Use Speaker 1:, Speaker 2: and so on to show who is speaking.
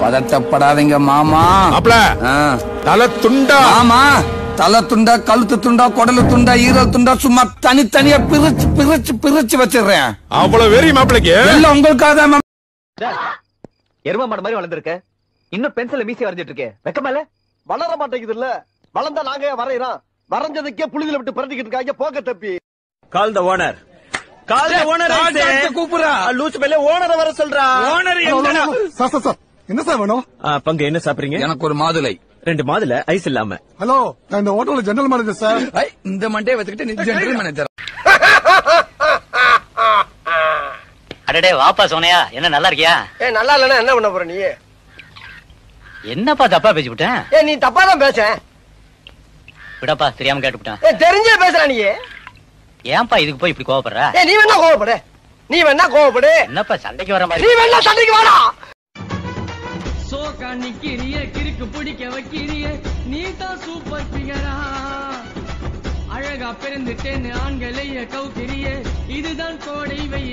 Speaker 1: பதட்டப்படாதீங்க மாமா
Speaker 2: மாப்ள
Speaker 1: ஆ.
Speaker 2: தலை துண்டா
Speaker 1: ஆமா தலை துண்டா கழுத்து துண்டா குடலு துண்டா ஈரல் துண்டா சும்மா தனித்தனியா பிரிச்சு பிரிச்சு பிரிச்சு வச்சிடுறேன்
Speaker 2: அவ்வளவு வெறி மாப்பிளைக்கு
Speaker 1: எல்லாம் உங்களுக்காக தான் மாமா.
Speaker 3: எரும மாடு மாதிரி வளர்ந்துருக்க இன்னும் பென்சில மீசி வரைஞ்சிட்டு இருக்கே வெக்கமா இல்ல
Speaker 4: வளர மாட்டேங்குது இல்ல வளர்ந்தா நாங்க ஏன் வரையறோம் வரைஞ்சதுக்கே புழுதில விட்டு பறந்துக்கிட்டு இருக்காங்க போக்க தப்பி
Speaker 5: call the owner call the owner
Speaker 1: கூப்பிடுறா
Speaker 5: லூஸ் மேல ஓனரை வர சொல்றா ஓனர்
Speaker 6: சார் சார் சார் என்ன சார் வேணும்
Speaker 5: பங்கு என்ன சாப்பிடுறீங்க
Speaker 1: எனக்கு ஒரு மாதுளை
Speaker 5: ரெண்டு மாதுல ஐஸ் இல்லாம
Speaker 6: ஹலோ நான் இந்த ஹோட்டல்ல ஜெனரல் மேனேஜர் சார்
Speaker 1: ஐ, இந்த மண்டே வச்சுக்கிட்டு நீ ஜெனரல் மேனேஜர்
Speaker 7: அடடே வாப்பா சோனையா என்ன நல்லா இருக்கியா
Speaker 4: ஏ நல்லா இல்லன்னா என்ன பண்ண போற நீ
Speaker 7: என்னப்பா தப்பா பேசிவிட்டேன்
Speaker 4: ஏ நீ தப்பா தான் பேச
Speaker 7: விடப்பா தெரியாம கேட்டுவிட்டேன்
Speaker 4: ஏ தெரிஞ்சே பேசுற நீ
Speaker 7: ஏன்பா இதுக்கு போய் இப்படி கோவப்படுற
Speaker 4: ஏ நீ வேணா கோவப்படு நீ வேணா கோவப்படு
Speaker 7: என்னப்பா சண்டைக்கு வர
Speaker 4: நீ
Speaker 7: மாதிரி
Speaker 4: வேணா சண்டைக்கு வாடா
Speaker 8: சோக்கா நிக்கிறிய கிறுக்கு பிடிக்க வைக்கிறிய நீ தான் சூப்பர் பிகரா அழகா பிறந்துட்டேன்னு ஆண்களைய கவுக்கிறிய இதுதான் கோடை வை